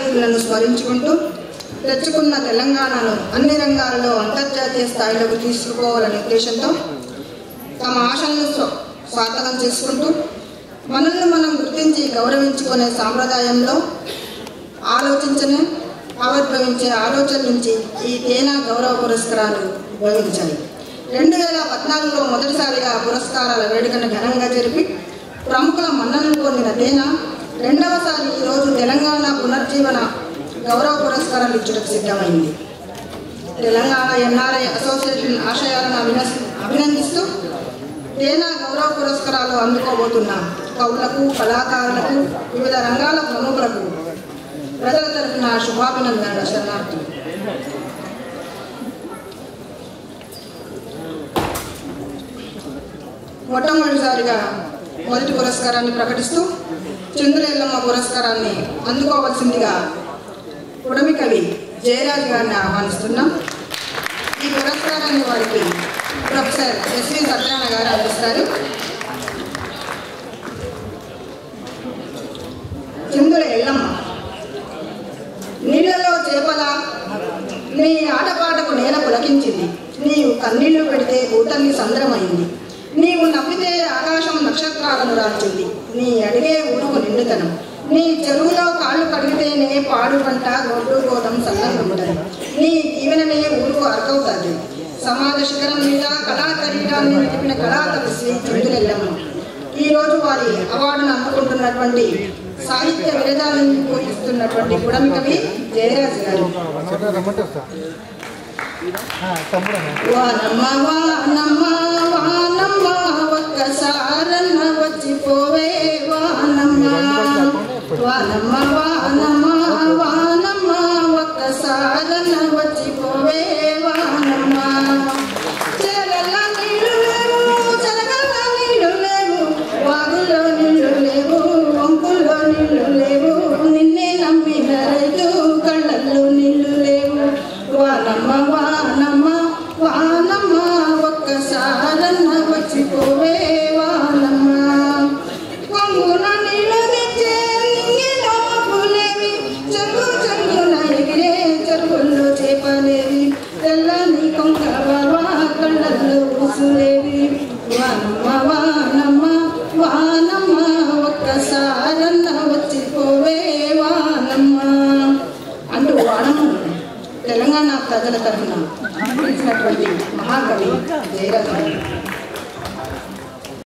అమరవీరులను స్మరించుకుంటూ తెచ్చుకున్న తెలంగాణను అన్ని రంగాలలో అంతర్జాతీయ స్థాయిలోకి తీసుకుపోవాలనే ఉద్దేశంతో తమ ఆశలను స్వ- స్వార్థకం చేసుకుంటూ మనల్ని మనం గుర్తించి గౌరవించుకునే సాంప్రదాయంలో ఆలోచించనే ఆవిర్భవించే ఆలోచన నుంచి ఈ తేనా గౌరవ పురస్కారాలు ఉద్భవించాయి రెండు వేల పద్నాలుగులో మొదటిసారిగా పురస్కారాల వేడుకను ఘనంగా జరిపి ప్రముఖుల మన్ననలు పొందిన తేనా రెండవసారి ఈరోజు తెలంగాణ పునర్జీవన గౌరవ పురస్కారాలు ఇచ్చుటకు సిద్ధమైంది తెలంగాణ ఎన్ఆర్ఐ అసోసియేషన్ ఆశయాలను అభిన- అభినందిస్తూ తేనా గౌరవ పురస్కారాలు అందుకోబోతున్న కవులకు కళాకారులకు వివిధ రంగాల ప్రముఖులకు ప్రజల తరఫున శుభాభినందనలు శరణార్థులు మొట్టమొదటిసారిగా మొదటి పురస్కారాన్ని ప్రకటిస్తూ చంద్రులెల్లమ్మ పురస్కారాన్ని అందుకోవాల్సిందిగా ఉడమి కవి జయరాజ్ గారిని ఆహ్వానిస్తున్నాం ఈ పురస్కారాన్ని వారికి ప్రొఫెసర్ ఎస్వి సత్యనారాయణ గారు అందిస్తారు చంద్రుల ఎల్లమ్మ నీళ్లలో చేపల నీ ఆటపాటకు నేల పులకించింది నీవు కన్నీళ్లు పెడితే భూతల్లి సంద్రమైంది నీవు నవ్వితే ఆకాశం నక్షత్రాలను రాల్చింది నీ అడిగే ఊరుకు నిండుతనం నీ చెరువులో కాళ్ళు కడిగితేనే పాడు పంట గొడ్డు గోధం సల్లంగా ఉండదు నీ దీవెననే ఊరుకు అర్కవుతుంది సమాజ శిఖరం మీద కళా శరీరాన్ని నిలిపిన కళా తపస్వి చంద్రులెల్లమ్మ ఈ రోజు వారి అవార్డును అందుకుంటున్నటువంటి సాహిత్య విరదాలను పూజిస్తున్నటువంటి పుడమి కవి జయరాజ్ గారు రమ్మంటే వస్తా తమ్ముడు వానమ్మ వానమ్మ వానమ్మ ఒక్కసారన్న వచ్చిపోవే వానమ్మ వానమ్మ వానమ్మ వానమ్మ ఒక్కసారన్న వచ్చిపోవే వానమ్మ చెలగల్ల నీళ్ళు లేవు చెలగల్ల నీళ్ళు లేవు వాగులో నీళ్ళు లేవు వంకుల్లో నీళ్ళు లేవు నిన్నే నమ్మిన రైతు కళ్ళల్లో నీళ్ళు లేవు వానమ్మ వానమ్మ వానమ్మ ఒక్కసారన్న వచ్చిపోవే వానమ్మ కొంగున నీళ్ళు తెచ్చే నింగిలో పూలేవి చెంగు చెంగున ఎగిరే చెరువుల్లో చేపలేవి తెల్లని కొంక బాబా కళ్ళల్లో ఊసులేవి వానమ్మ